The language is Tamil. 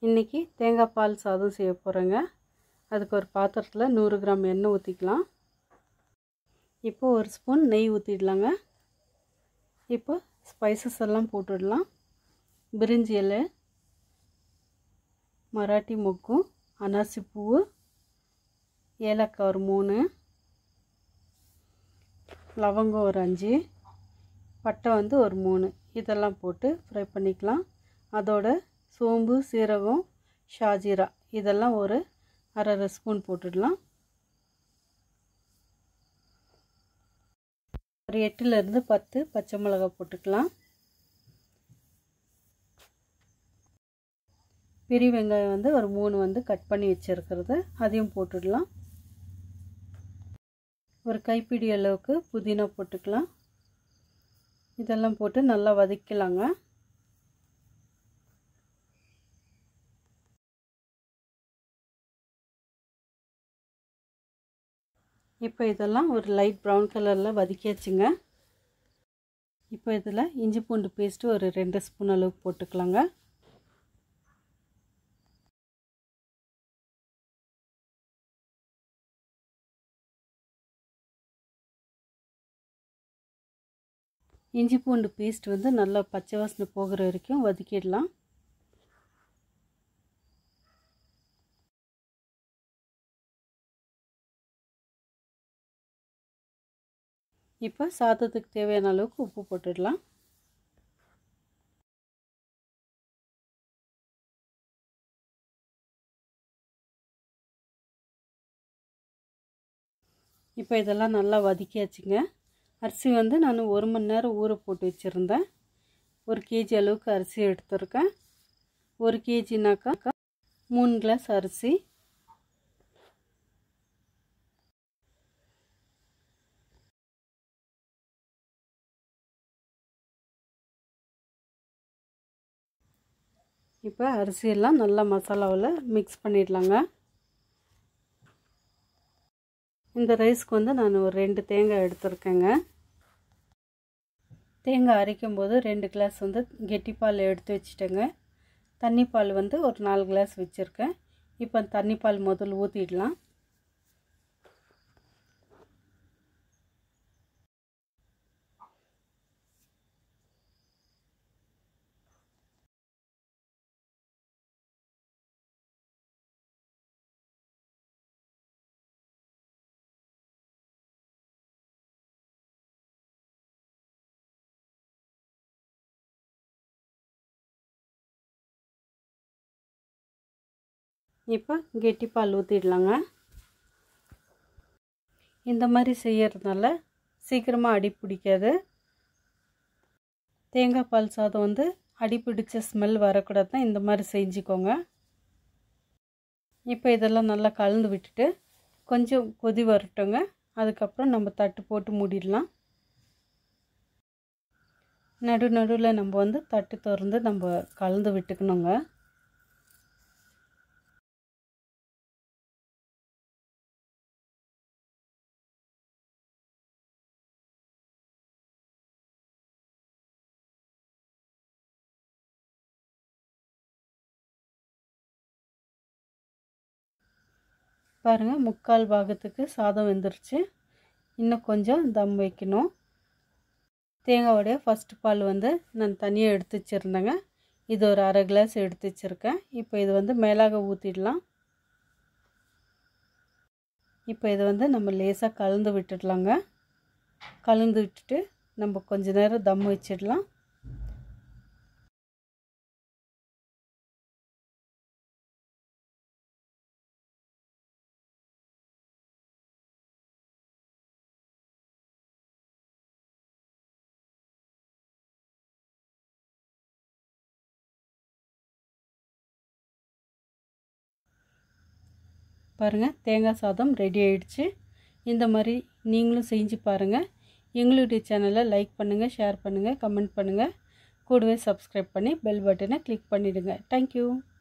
இன்றைக்கி தேங்காய் பால் சாதம் செய்ய போகிறேங்க அதுக்கு ஒரு பாத்திரத்தில் நூறு கிராம் எண்ணெய் ஊற்றிக்கலாம் இப்போ ஒரு ஸ்பூன் நெய் ஊற்றிடலாங்க இப்போ ஸ்பைசஸ் எல்லாம் போட்டுடலாம் பிரிஞ்சி இலை மராட்டி மொக்கும் அனாசி பூவு ஏலக்காய் ஒரு மூணு லவங்கம் ஒரு அஞ்சு பட்டை வந்து ஒரு மூணு இதெல்லாம் போட்டு ஃப்ரை பண்ணிக்கலாம் அதோட சோம்பு சீரகம் ஷாஜீரா இதெல்லாம் ஒரு அரை அரை ஸ்பூன் போட்டுடலாம் ஒரு எட்டுலேருந்து பத்து பச்சை மிளகாய் போட்டுக்கலாம் பெரிய வெங்காயம் வந்து ஒரு மூணு வந்து கட் பண்ணி வச்சுருக்கிறது அதையும் போட்டுடலாம் ஒரு கைப்பிடி அளவுக்கு புதினா போட்டுக்கலாம் இதெல்லாம் போட்டு நல்லா வதக்கலாங்க இப்போ இதெல்லாம் ஒரு லைட் ப்ரௌன் கலரில் வதக்கியாச்சுங்க இப்போ இதில் இஞ்சி பூண்டு பேஸ்ட்டு ஒரு ரெண்டு ஸ்பூன் அளவுக்கு போட்டுக்கலாங்க இஞ்சி பூண்டு பேஸ்ட் வந்து நல்லா பச்சை வாசனை போகிற வரைக்கும் வதக்கிடலாம் இப்போ சாதத்துக்கு தேவையான அளவுக்கு உப்பு போட்டுடலாம் இப்போ இதெல்லாம் நல்லா வதக்கியாச்சுங்க அரிசி வந்து நான் ஒரு மணி நேரம் ஊற போட்டு வச்சுருந்தேன் ஒரு கேஜி அளவுக்கு அரிசி எடுத்திருக்கேன் ஒரு கேஜினாக்கா மூணு கிளாஸ் அரிசி இப்போ அரிசியெல்லாம் நல்லா மசாலாவில் மிக்ஸ் பண்ணிடலாங்க இந்த ரைஸ்க்கு வந்து நான் ஒரு ரெண்டு தேங்காய் எடுத்திருக்கேங்க தேங்காய் அரைக்கும் போது ரெண்டு கிளாஸ் வந்து கெட்டி பால் எடுத்து வச்சுட்டேங்க தண்ணி பால் வந்து ஒரு நாலு கிளாஸ் வச்சுருக்கேன் இப்போ தண்ணி பால் முதல்ல ஊற்றிடலாம் இப்போ கெட்டி பால் ஊற்றிடலாங்க இந்த மாதிரி செய்யறதுனால சீக்கிரமாக அடி பிடிக்காது தேங்காய் பால் சாதம் வந்து அடி பிடிச்ச ஸ்மெல் வரக்கூடாது தான் இந்த மாதிரி செஞ்சுக்கோங்க இப்போ இதெல்லாம் நல்லா கலந்து விட்டுட்டு கொஞ்சம் கொதி வரட்டுங்க அதுக்கப்புறம் நம்ம தட்டு போட்டு மூடிடலாம் நடு நடுவில் நம்ம வந்து தட்டு திறந்து நம்ம கலந்து விட்டுக்கணுங்க பாருங்கள் முக்கால் பாகத்துக்கு சாதம் வெந்துருச்சு இன்னும் கொஞ்சம் தம் வைக்கணும் தேங்காவோடைய ஃபஸ்ட்டு பால் வந்து நான் தனியாக எடுத்து வச்சுருந்தேங்க இது ஒரு அரை கிளாஸ் எடுத்து வச்சுருக்கேன் இப்போ இது வந்து மேலாக ஊற்றிடலாம் இப்போ இதை வந்து நம்ம லேசாக கலந்து விட்டுடலாங்க கலந்து விட்டுட்டு நம்ம கொஞ்ச நேரம் தம் வச்சிடலாம் பாருங்கள் தேங்காய் சாதம் ரெடி ஆயிடுச்சு இந்த மாதிரி நீங்களும் செஞ்சு பாருங்கள் எங்களுடைய சேனலை லைக் பண்ணுங்கள் ஷேர் பண்ணுங்கள் கமெண்ட் பண்ணுங்கள் கூடவே சப்ஸ்கிரைப் பண்ணி பெல் பட்டனை கிளிக் பண்ணிவிடுங்க தேங்க்யூ